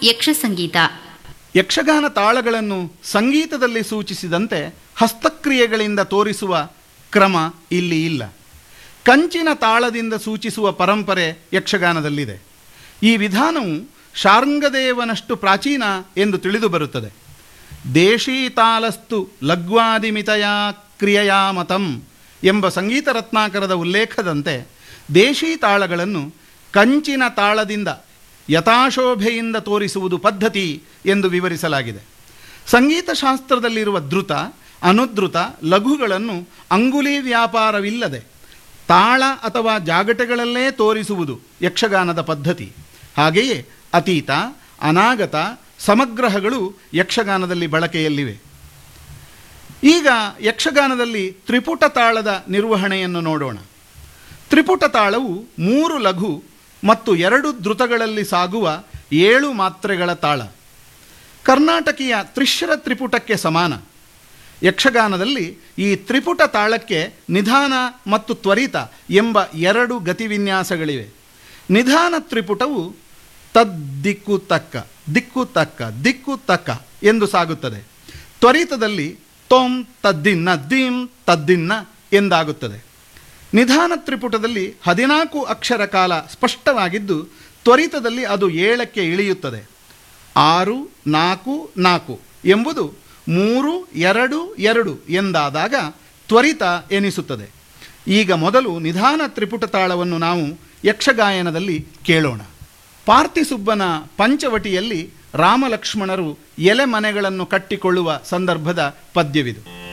ಯಕ್ಷ ಸಂಗೀತ ಯಕ್ಷಗಾನ ತಾಳಗಳನ್ನು ಸಂಗೀತದಲ್ಲಿ ಸೂಚಿಸಿದಂತೆ ಹಸ್ತಕ್ರಿಯೆಗಳಿಂದ ತೋರಿಸುವ ಕ್ರಮ ಇಲ್ಲಿ ಇಲ್ಲ ಕಂಚಿನ ತಾಳದಿಂದ ಸೂಚಿಸುವ ಪರಂಪರೆ ಯಕ್ಷಗಾನದಲ್ಲಿದೆ ಈ ವಿಧಾನವು ಶಾರ್ಂಗದೇವನಷ್ಟು ಪ್ರಾಚೀನ ಎಂದು ತಿಳಿದು ಬರುತ್ತದೆ ದೇಶೀ ತಾಲಸ್ತು ಲಘ್ವಾದಿಮಿತಯಾ ಕ್ರಿಯೆಯಾ ಮತಂ ಎಂಬ ಸಂಗೀತ ರತ್ನಾಕರದ ಉಲ್ಲೇಖದಂತೆ ದೇಶೀ ತಾಳಗಳನ್ನು ಕಂಚಿನ ತಾಳದಿಂದ ಯಥಾಶೋಭೆಯಿಂದ ತೋರಿಸುವುದು ಪದ್ಧತಿ ಎಂದು ವಿವರಿಸಲಾಗಿದೆ ಸಂಗೀತ ಶಾಸ್ತ್ರದಲ್ಲಿರುವ ಧೃತ ಅನುದ್ರುತ ಲಘುಗಳನ್ನು ಅಂಗುಲಿ ವ್ಯಾಪಾರವಿಲ್ಲದೆ ತಾಳ ಅಥವಾ ಜಾಗಟೆಗಳಲ್ಲೇ ತೋರಿಸುವುದು ಯಕ್ಷಗಾನದ ಪದ್ಧತಿ ಹಾಗೆಯೇ ಅತೀತ ಅನಾಗತ ಸಮಗ್ರಹಗಳು ಯಕ್ಷಗಾನದಲ್ಲಿ ಬಳಕೆಯಲ್ಲಿವೆ ಈಗ ಯಕ್ಷಗಾನದಲ್ಲಿ ತ್ರಿಪುಟ ತಾಳದ ನಿರ್ವಹಣೆಯನ್ನು ನೋಡೋಣ ತ್ರಿಪುಟ ತಾಳವು ಮೂರು ಲಘು ಮತ್ತು ಎರಡು ಧೃತಗಳಲ್ಲಿ ಸಾಗುವ ಏಳು ಮಾತ್ರೆಗಳ ತಾಳ ಕರ್ನಾಟಕೀಯ ತ್ರಿಶ್ರ ತ್ರಿಪುಟಕ್ಕೆ ಸಮಾನ ಯಕ್ಷಗಾನದಲ್ಲಿ ಈ ತ್ರಿಪುಟ ತಾಳಕ್ಕೆ ನಿಧಾನ ಮತ್ತು ತ್ವರಿತ ಎಂಬ ಎರಡು ಗತಿವಿನ್ಯಾಸಗಳಿವೆ ನಿಧಾನ ತ್ರಿಪುಟವು ತದ್ದಿಕ್ಕು ತಕ್ಕ ದಿಕ್ಕು ತಕ್ಕ ದಿಕ್ಕು ತಕ್ಕ ಎಂದು ಸಾಗುತ್ತದೆ ತ್ವರಿತದಲ್ಲಿ ತೊಂ ತದ್ದಿನ್ನ ದೀಂ ತದ್ದಿನ್ನ ಎಂದಾಗುತ್ತದೆ ನಿಧಾನ ತ್ರಿಪುಟದಲ್ಲಿ ಹದಿನಾಲ್ಕು ಅಕ್ಷರ ಕಾಲ ಸ್ಪಷ್ಟವಾಗಿದ್ದು ತ್ವರಿತದಲ್ಲಿ ಅದು ಏಳಕ್ಕೆ ಇಳಿಯುತ್ತದೆ ಆರು ನಾಲ್ಕು ನಾಲ್ಕು ಎಂಬುದು ಮೂರು ಎರಡು ಎರಡು ಎಂದಾದಾಗ ತ್ವರಿತ ಎನಿಸುತ್ತದೆ ಈಗ ಮೊದಲು ನಿಧಾನ ತ್ರಿಪುಟ ತಾಳವನ್ನು ನಾವು ಯಕ್ಷಗಾಯನದಲ್ಲಿ ಕೇಳೋಣ ಪಾರ್ಥಿಸುಬ್ಬನ ಪಂಚವಟಿಯಲ್ಲಿ ರಾಮಲಕ್ಷ್ಮಣರು ಎಲೆ ಮನೆಗಳನ್ನು ಕಟ್ಟಿಕೊಳ್ಳುವ ಸಂದರ್ಭದ ಪದ್ಯವಿದು